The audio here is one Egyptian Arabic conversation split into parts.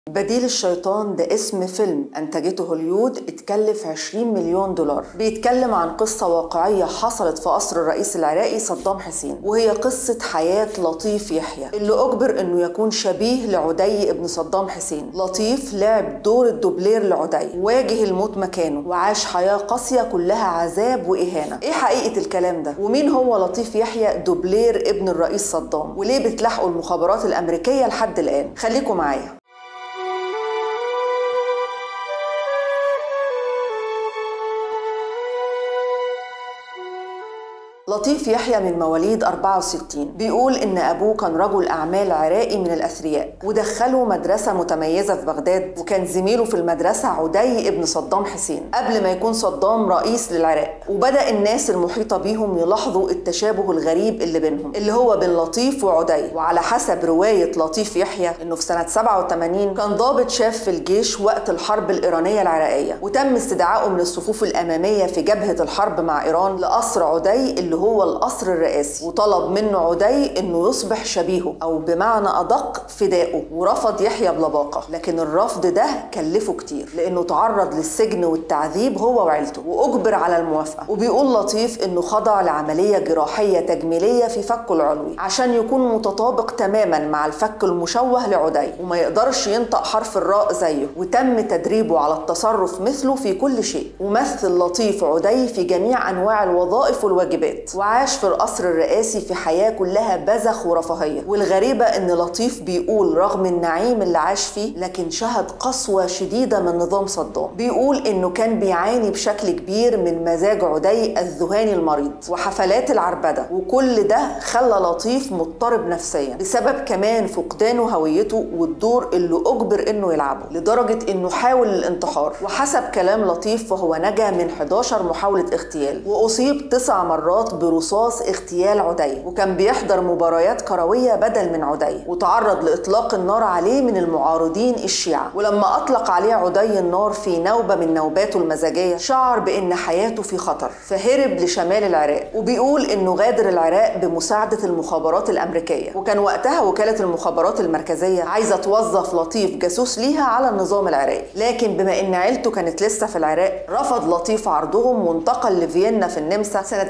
بديل الشيطان ده اسم فيلم أنتجته هوليود اتكلف 20 مليون دولار بيتكلم عن قصة واقعية حصلت في قصر الرئيس العراقي صدام حسين وهي قصة حياة لطيف يحيى اللي أجبر إنه يكون شبيه لعدي ابن صدام حسين لطيف لعب دور الدوبلير لعدي واجه الموت مكانه وعاش حياة قاسية كلها عذاب وإهانة إيه حقيقة الكلام ده ومين هو لطيف يحيى دوبلير ابن الرئيس صدام وليه بتلاحقوا المخابرات الأمريكية لحد الآن خليكم معايا لطيف يحيى من مواليد 64 بيقول إن أبوه كان رجل أعمال عراقي من الأثرياء ودخله مدرسة متميزة في بغداد وكان زميله في المدرسة عدي ابن صدام حسين قبل ما يكون صدام رئيس للعراق وبدأ الناس المحيطة بيهم يلاحظوا التشابه الغريب اللي بينهم اللي هو بين لطيف وعدي وعلى حسب رواية لطيف يحيى إنه في سنة 87 كان ضابط شاف في الجيش وقت الحرب الإيرانية العراقية وتم استدعائه من الصفوف الأمامية في جبهة الحرب مع إيران لقصر عدي اللي هو القصر الرئاسي وطلب منه عدي انه يصبح شبيهه او بمعنى ادق فدائه ورفض يحيى بلباقه لكن الرفض ده كلفه كتير لانه تعرض للسجن والتعذيب هو وعيلته واجبر على الموافقه وبيقول لطيف انه خضع لعمليه جراحيه تجميليه في فكه العلوي عشان يكون متطابق تماما مع الفك المشوه لعدي وما يقدرش ينطق حرف الراء زيه وتم تدريبه على التصرف مثله في كل شيء ومثل لطيف عدي في جميع انواع الوظائف والواجبات وعاش في القصر الرئاسي في حياة كلها بذخ ورفاهية والغريبة ان لطيف بيقول رغم النعيم اللي عاش فيه لكن شهد قسوة شديدة من نظام صدام بيقول انه كان بيعاني بشكل كبير من مزاج عدي الذهاني المريض وحفلات العربدة وكل ده خلى لطيف مضطرب نفسيا بسبب كمان فقدانه هويته والدور اللي اجبر انه يلعبه لدرجة انه حاول الانتحار وحسب كلام لطيف فهو نجا من 11 محاولة اغتيال واصيب تسع مرات برصاص اغتيال عدي وكان بيحضر مباريات كروية بدل من عدي وتعرض لإطلاق النار عليه من المعارضين الشيعة ولما أطلق عليه عدي النار في نوبة من نوباته المزاجية شعر بأن حياته في خطر فهرب لشمال العراق وبيقول أنه غادر العراق بمساعدة المخابرات الأمريكية وكان وقتها وكالة المخابرات المركزية عايزة توظف لطيف جاسوس ليها على النظام العراقي لكن بما أن عيلته كانت لسه في العراق رفض لطيف عرضهم وانتقل لفيينا في النمسا سنة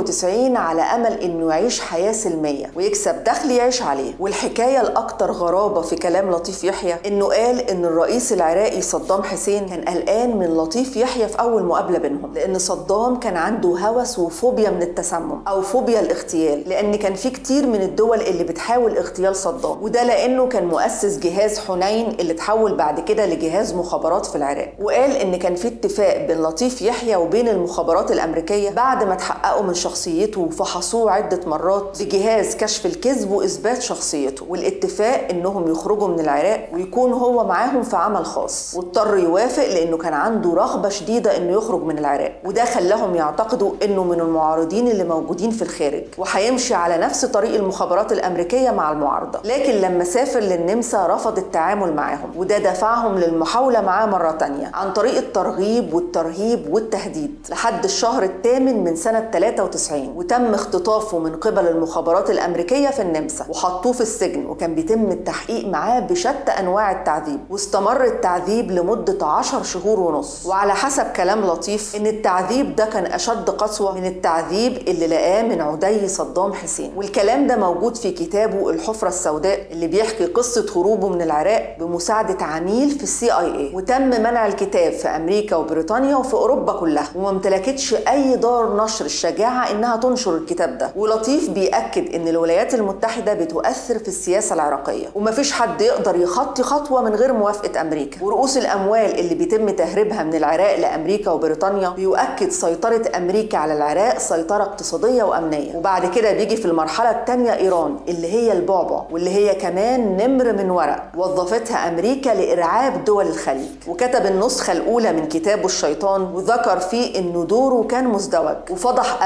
92 على امل انه يعيش حياه سلميه ويكسب دخل يعيش عليه والحكايه الاكثر غرابه في كلام لطيف يحيى انه قال ان الرئيس العراقي صدام حسين كان قلقان من لطيف يحيى في اول مقابله بينهم لان صدام كان عنده هوس وفوبيا من التسمم او فوبيا الاغتيال لان كان في كتير من الدول اللي بتحاول اغتيال صدام وده لانه كان مؤسس جهاز حنين اللي تحول بعد كده لجهاز مخابرات في العراق وقال ان كان في اتفاق بين لطيف يحيى وبين المخابرات الامريكيه بعد ما تحققوا من شخصيته وفحصوه عدة مرات بجهاز كشف الكذب وإثبات شخصيته والاتفاق إنهم يخرجوا من العراق ويكون هو معاهم في عمل خاص واضطر يوافق لأنه كان عنده رغبة شديدة إنه يخرج من العراق وده خلاهم يعتقدوا إنه من المعارضين اللي موجودين في الخارج وهيمشي على نفس طريق المخابرات الأمريكية مع المعارضة لكن لما سافر للنمسا رفض التعامل معاهم وده دفعهم للمحاولة معاه مرة تانية عن طريق الترغيب والترهيب والتهديد لحد الشهر الثامن من سنة 93 وتم اختطافه من قبل المخابرات الأمريكية في النمسا وحطوه في السجن وكان بيتم التحقيق معاه بشتى أنواع التعذيب واستمر التعذيب لمدة عشر شهور ونص وعلى حسب كلام لطيف إن التعذيب ده كان أشد قسوة من التعذيب اللي لقاه من عدي صدام حسين والكلام ده موجود في كتابه الحفرة السوداء اللي بيحكي قصة هروبه من العراق بمساعدة عميل في السي اي اي وتم منع الكتاب في أمريكا وبريطانيا وفي أوروبا كلها وما امتلكتش أي دار نشر الشجاعة إنها تنشر الكتاب ده ولطيف بيأكد إن الولايات المتحدة بتؤثر في السياسة العراقية ومفيش حد يقدر يخطي خطوة من غير موافقة أمريكا ورؤوس الأموال اللي بيتم تهريبها من العراق لأمريكا وبريطانيا بيؤكد سيطرة أمريكا على العراق سيطرة اقتصادية وأمنية وبعد كده بيجي في المرحلة الثانية إيران اللي هي البعبع واللي هي كمان نمر من ورق وظفتها أمريكا لإرعاب دول الخليج وكتب النسخة الأولى من كتابه الشيطان وذكر فيه إنه دوره كان مزدوج وفضح أهم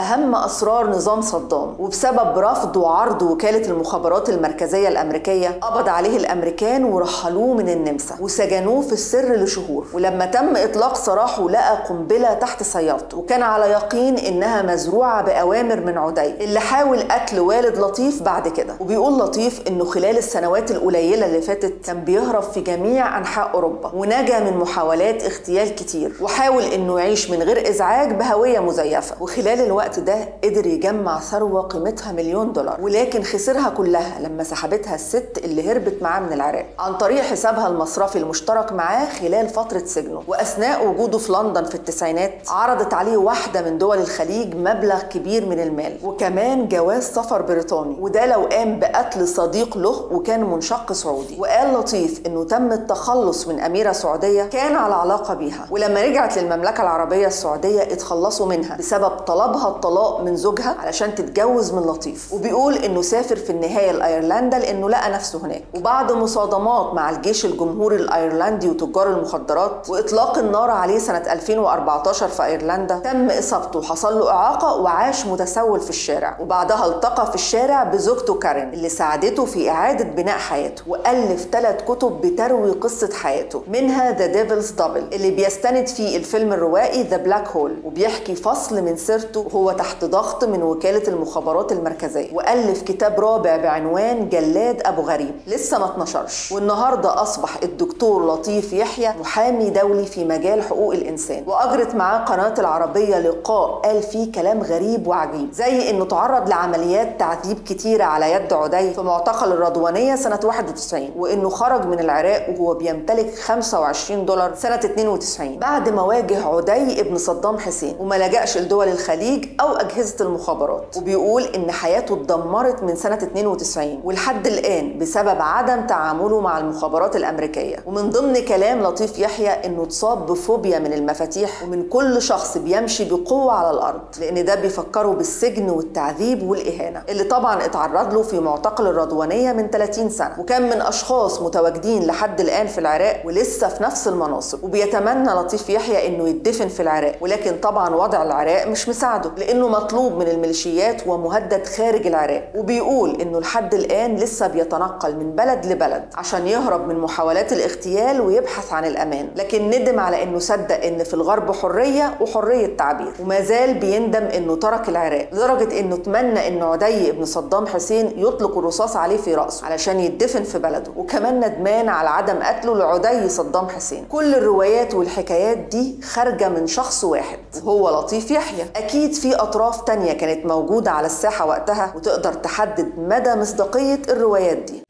أسرار نظام صدام وبسبب رفض وعرض وكالة المخابرات المركزية الأمريكية قبض عليه الأمريكان ورحلوه من النمسا وسجنوه في السر لشهور ولما تم إطلاق سراحه لقى قنبلة تحت سيارته وكان على يقين إنها مزروعة بأوامر من عدي اللي حاول قتل والد لطيف بعد كده وبيقول لطيف إنه خلال السنوات القليلة اللي فاتت كان بيهرب في جميع أنحاء أوروبا ونجا من محاولات اغتيال كتير وحاول إنه يعيش من غير إزعاج بهوية مزيفة وخلال الوقت ده قدر يجمع ثروة قيمتها مليون دولار ولكن خسرها كلها لما سحبتها الست اللي هربت معاه من العراق عن طريق حسابها المصرفي المشترك معاه خلال فترة سجنه وأثناء وجوده في لندن في التسعينات عرضت عليه واحدة من دول الخليج مبلغ كبير من المال وكمان جواز سفر بريطاني وده لو قام بقتل صديق له وكان منشق سعودي وقال لطيف انه تم التخلص من اميره سعوديه كان على علاقه بيها ولما رجعت للمملكه العربيه السعوديه اتخلصوا منها بسبب طلبها الطلاق من زوجها علشان تتجوز من لطيف وبيقول انه سافر في النهايه لايرلندا لانه لقى نفسه هناك وبعد مصادمات مع الجيش الجمهوري الايرلندي وتجار المخدرات واطلاق النار عليه سنه 2014 في ايرلندا تم اصابته وحصل له اعاقه وعاش متسول في الشارع وبعدها التقى في الشارع بزوجته كارين اللي ساعدته في اعاده بناء حياته والف ثلاث كتب بتروي قصه حياته منها ذا ديفلز دبل اللي بيستند فيه الفيلم الروائي ذا بلاك هول وبيحكي فصل من سيرته وهو تحت ضغط من وكاله المخابرات المركزيه والف كتاب رابع بعنوان جلاد ابو غريب لسه ما اتنشرش والنهارده اصبح الدكتور لطيف يحيى محامي دولي في مجال حقوق الانسان واجرت معاه قناه العربيه لقاء قال فيه كلام غريب وعجيب زي انه تعرض لعمليات تعذيب كتيره على يد عدي في معتقل الرضوانيه سنه 91 وانه خرج من العراق وهو بيمتلك 25 دولار سنه 92 بعد ما واجه عدي ابن صدام حسين وما لجأش لدول الخليج او اجهزه المخابرات وبيقول ان حياته اتدمرت من سنه 92 ولحد الان بسبب عدم تعامله مع المخابرات الامريكيه ومن ضمن كلام لطيف يحيى انه اتصاب بفوبيا من المفاتيح ومن كل شخص بيمشي بقوه على الارض لان ده بيفكره بالسجن والتعذيب والاهانه اللي طبعا اتعرض له في معتقل الرضوانيه من 30 سنه وكان من اشخاص متواجدين لحد الان في العراق ولسه في نفس المناصب وبيتمنى لطيف يحيى انه يدفن في العراق ولكن طبعا وضع العراق مش مساعده لانه مطلوب من الميليشيات ومهدد خارج العراق وبيقول انه لحد الان لسه بيتنقل من بلد لبلد عشان يهرب من محاولات الاغتيال ويبحث عن الامان لكن ندم على انه صدق ان في الغرب حريه وحريه تعبير وما زال بيندم انه ترك العراق لدرجه انه تمنى ان عدي ابن صدام حسين يطلق الرصاص عليه في راسه علشان يدفن في بلده وكمان ندمان على عدم قتله لعدي صدام حسين كل الروايات والحكايات دي خارجه من شخص واحد وهو لطيف يحيى اكيد في اطراف تانية كانت موجوده على الساحه وقتها وتقدر تحدد مدى مصداقيه الروايات دي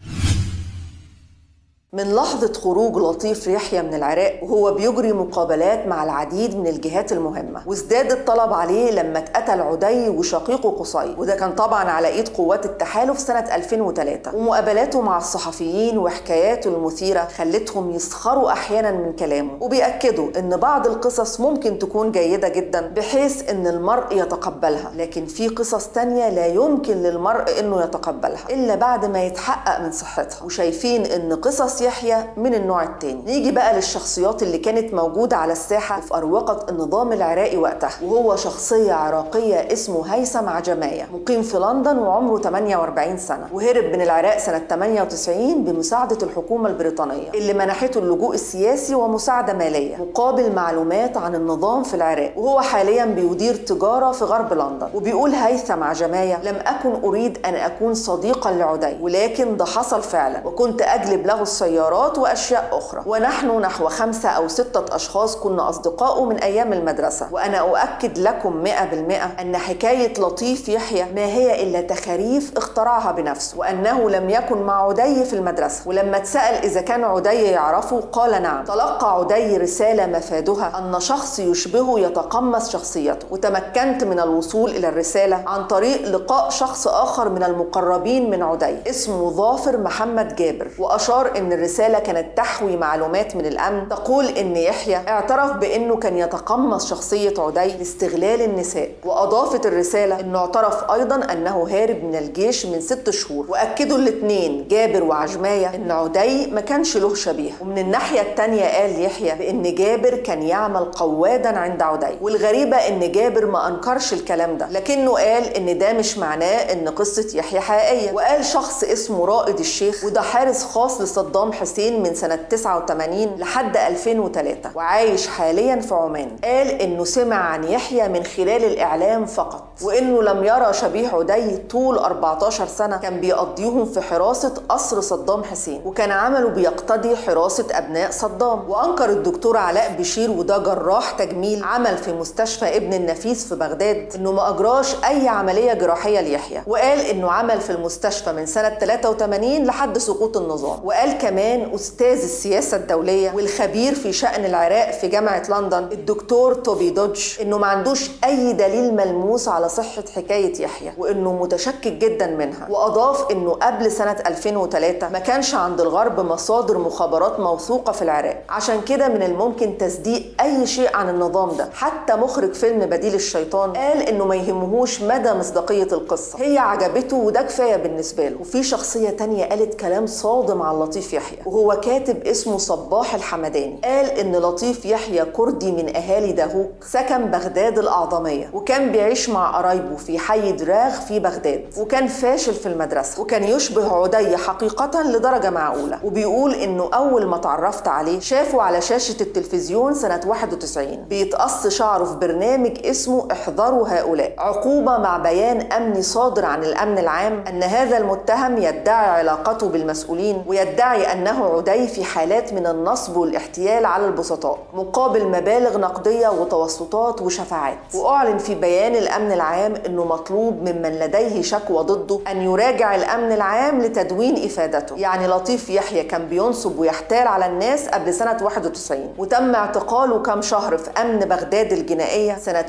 من لحظة خروج لطيف يحيى من العراق وهو بيجري مقابلات مع العديد من الجهات المهمة وازداد الطلب عليه لما اتقتل عدي وشقيقه قصي وده كان طبعا على ايد قوات التحالف سنة 2003 ومقابلاته مع الصحفيين وحكاياته المثيرة خلتهم يسخروا احيانا من كلامه وبيأكدوا ان بعض القصص ممكن تكون جيدة جدا بحيث ان المرء يتقبلها لكن في قصص تانية لا يمكن للمرء انه يتقبلها الا بعد ما يتحقق من صحتها وشايفين ان قصص يحيى من النوع التاني نيجي بقى للشخصيات اللي كانت موجودة على الساحة وفي أروقة النظام العراقي وقتها وهو شخصية عراقية اسمه هيثم عجماية مقيم في لندن وعمره 48 سنة وهرب من العراق سنة 98 بمساعدة الحكومة البريطانية اللي منحته اللجوء السياسي ومساعدة مالية مقابل معلومات عن النظام في العراق وهو حاليا بيدير تجارة في غرب لندن وبيقول هيثم عجماية لم أكن أريد أن أكون صديقا لعدي ولكن ده حصل فعلا وكنت أجلب له السيارة سيارات وأشياء أخرى ونحن نحو خمسة أو ستة أشخاص كنا أصدقاء من أيام المدرسة وأنا أؤكد لكم مئة بالمئة أن حكاية لطيف يحيى ما هي إلا تخاريف اخترعها بنفسه وأنه لم يكن مع عدي في المدرسة ولما اتسأل إذا كان عدي يعرفه قال نعم تلقى عدي رسالة مفادها أن شخص يشبهه يتقمص شخصيته وتمكنت من الوصول إلى الرسالة عن طريق لقاء شخص آخر من المقربين من عدي اسمه ظافر محمد جابر وأشار أن الرسالة كانت تحوي معلومات من الأمن تقول إن يحيى اعترف بإنه كان يتقمص شخصية عدي لاستغلال النساء وأضافت الرسالة إنه اعترف أيضا أنه هارب من الجيش من ست شهور وأكدوا الاثنين جابر وعجماية إن عدي ما كانش له شبيه ومن الناحية التانية قال يحيى بإن جابر كان يعمل قوادا عند عدي والغريبة إن جابر ما أنكرش الكلام ده لكنه قال إن ده مش معناه إن قصة يحيى حقيقية وقال شخص اسمه رائد الشيخ وده حارس خاص لصدام حسين من سنة 89 لحد 2003 وعايش حاليا في عمان قال إنه سمع عن يحيى من خلال الإعلام فقط وإنه لم يرى شبيه عدي طول 14 سنة كان بيقضيهم في حراسة قصر صدام حسين وكان عمله بيقتضي حراسة أبناء صدام وأنكر الدكتور علاء بشير وده جراح تجميل عمل في مستشفى ابن النفيس في بغداد إنه ما أجراش أي عملية جراحية ليحيى وقال إنه عمل في المستشفى من سنة 83 لحد سقوط النظام وقال كمان أستاذ السياسة الدولية والخبير في شأن العراق في جامعة لندن الدكتور توبي دوج إنه ما عندوش أي دليل ملموس على صحة حكاية يحيى وإنه متشكك جدا منها وأضاف إنه قبل سنة 2003 ما كانش عند الغرب مصادر مخابرات موثوقة في العراق عشان كده من الممكن تصديق أي شيء عن النظام ده حتى مخرج فيلم بديل الشيطان قال إنه ما يهمهوش مدى مصداقية القصة هي عجبته وده كفاية بالنسبة له وفي شخصية تانية قالت كلام صادم عن لطيف يحيى وهو كاتب اسمه صباح الحمداني قال إن لطيف يحيى كردي من أهالي دهوك سكن بغداد الأعظمية وكان بيعيش مع قرايبه في حي دراغ في بغداد وكان فاشل في المدرسة وكان يشبه عدي حقيقة لدرجة معقولة وبيقول إنه أول ما تعرفت عليه شافه على شاشة التلفزيون سنة 91 بيتقص شعره في برنامج اسمه احذروا هؤلاء عقوبة مع بيان أمني صادر عن الأمن العام أن هذا المتهم يدعي علاقته بالمسؤولين ويدعي أنه عدي في حالات من النصب والاحتيال على البسطاء مقابل مبالغ نقدية وتوسطات وشفاعات وأعلن في بيان الأمن العام أنه مطلوب ممن لديه شكوى ضده أن يراجع الأمن العام لتدوين إفادته يعني لطيف يحيى كان بينصب ويحتال على الناس قبل سنة 91 وتم اعتقاله كام شهر في أمن بغداد الجنائية سنة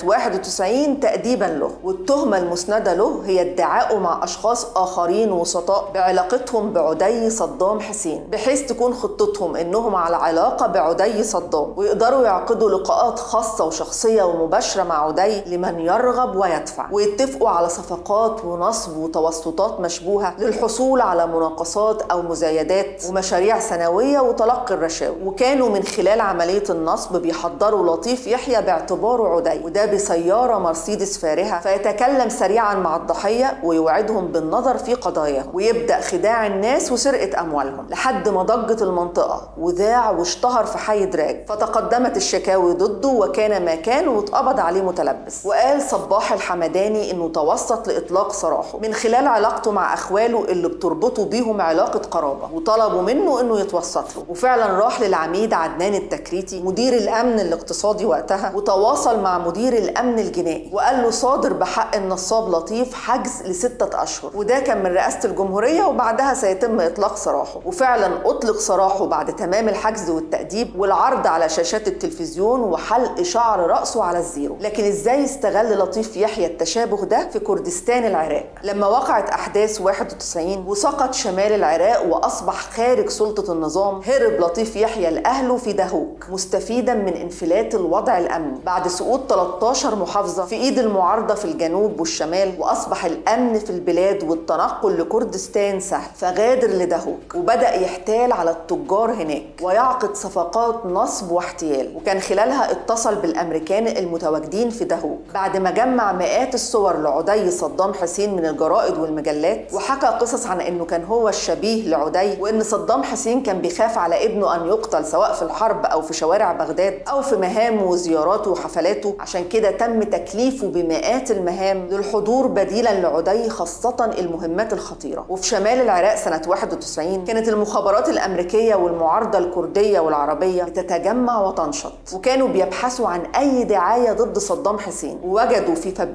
91 تأديبا له والتهمة المسندة له هي ادعائه مع أشخاص آخرين وسطاء بعلاقتهم بعدي صدام حسين بحيث تكون خطتهم إنهم على علاقة بعدي صدام ويقدروا يعقدوا لقاءات خاصة وشخصية ومباشرة مع عدي لمن يرغب ويدفع ويتفقوا على صفقات ونصب وتوسطات مشبوهة للحصول على مناقصات أو مزايدات ومشاريع سنوية وتلقي الرشاوي وكانوا من خلال عملية النصب بيحضروا لطيف يحيى باعتباره عدي وده بسيارة مرسيدس فارهة فيتكلم سريعا مع الضحية ويوعدهم بالنظر في قضاياهم ويبدأ خداع الناس وسرقة أموالهم لحد ما ضجت المنطقة وذاع واشتهر في حي دراج فتقدمت الشكاوي ضده وكان ما كان واتقبض عليه متلبس وقال صباح الحمداني انه توسط لاطلاق سراحه من خلال علاقته مع اخواله اللي بتربطه بيهم علاقه قرابه وطلبوا منه انه يتوسط له وفعلا راح للعميد عدنان التكريتي مدير الامن الاقتصادي وقتها وتواصل مع مدير الامن الجنائي وقال له صادر بحق النصاب لطيف حجز لستة اشهر وده كان من رئاسه الجمهوريه وبعدها سيتم اطلاق سراحه وفعلا اطلق سراحه بعد تمام الحجز والتاديب والعرض على شاشات التلفزيون وحلق شعر راسه على الزيرو لكن ازاي استغل لطيف يحيى التشابه ده في كردستان العراق لما وقعت احداث 91 وسقط شمال العراق واصبح خارج سلطه النظام هرب لطيف يحيى لاهله في دهوك مستفيدا من انفلات الوضع الامني بعد سقوط 13 محافظه في ايد المعارضه في الجنوب والشمال واصبح الامن في البلاد والتنقل لكردستان سهل فغادر لدهوك وبدا يحتال على التجار هناك ويعقد صفقات نصب واحتيال وكان خلالها اتصل بالامريكان المتواجدين في دهوك بعد ما جمع مئات الصور لعدي صدام حسين من الجرائد والمجلات وحكى قصص عن انه كان هو الشبيه لعدي وان صدام حسين كان بيخاف على ابنه ان يقتل سواء في الحرب او في شوارع بغداد او في مهامه وزياراته وحفلاته عشان كده تم تكليفه بمئات المهام للحضور بديلا لعدي خاصة المهمات الخطيرة وفي شمال العراق سنة 91 كانت المخابرات الأمريكية والمعارضة الكردية والعربية بتتجمع وتنشط وكانوا بيبحثوا عن أي دعاية ضد صدام حسين ووجدوا في فبراير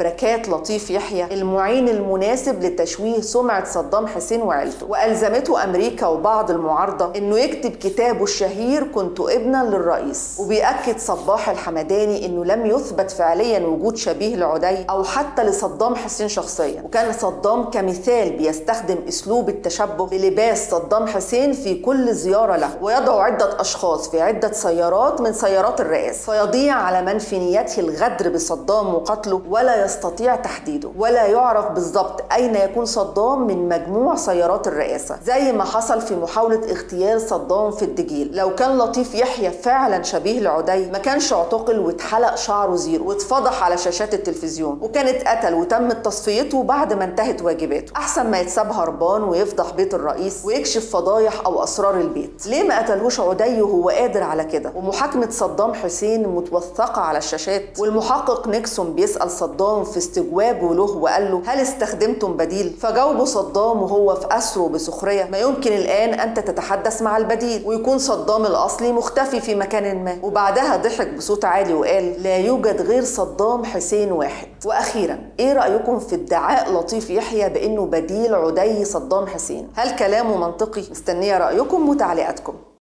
فبركات لطيف يحيى المعين المناسب لتشويه سمعة صدام حسين وعيلته وألزمته أمريكا وبعض المعارضة إنه يكتب كتابه الشهير كنت ابنا للرئيس وبيأكد صباح الحمداني إنه لم يثبت فعليا وجود شبيه لعدي أو حتى لصدام حسين شخصيا وكان صدام كمثال بيستخدم أسلوب التشبه بلباس صدام حسين في كل زيارة له ويضع عدة أشخاص في عدة سيارات من سيارات الرئاسة فيضيع على من في نيته الغدر بصدام وقتله ولا يستطيع تحديده ولا يعرف بالضبط أين يكون صدام من مجموع سيارات الرئاسة زي ما حصل في محاولة اغتيال صدام في الدجيل لو كان لطيف يحيى فعلا شبيه لعدي ما كانش اعتقل واتحلق شعره زيرو واتفضح على شاشات التلفزيون وكان اتقتل وتم تصفيته بعد ما انتهت واجباته احسن ما يتساب هربان ويفضح بيت الرئيس ويكشف فضايح او اسرار البيت ليه ما قتلهوش عدي وهو قادر على كده ومحاكمه صدام حسين متوثقه على الشاشات والمحقق نيكسون بيسال صدام في استجوابه له وقال له هل استخدمتم بديل فجاوبه صدام وهو في اسره بسخريه ما يمكن الان انت تتحدث مع البديل ويكون صدام الاصلي مختفي في مكان ما وبعدها ضحك بصوت عالي وقال لا يوجد غير صدام حسين واحد واخيرا ايه رايكم في ادعاء لطيف يحيى بانه بديل عدي صدام حسين هل كلامه منطقي مستنيه رايكم وتعليقاتكم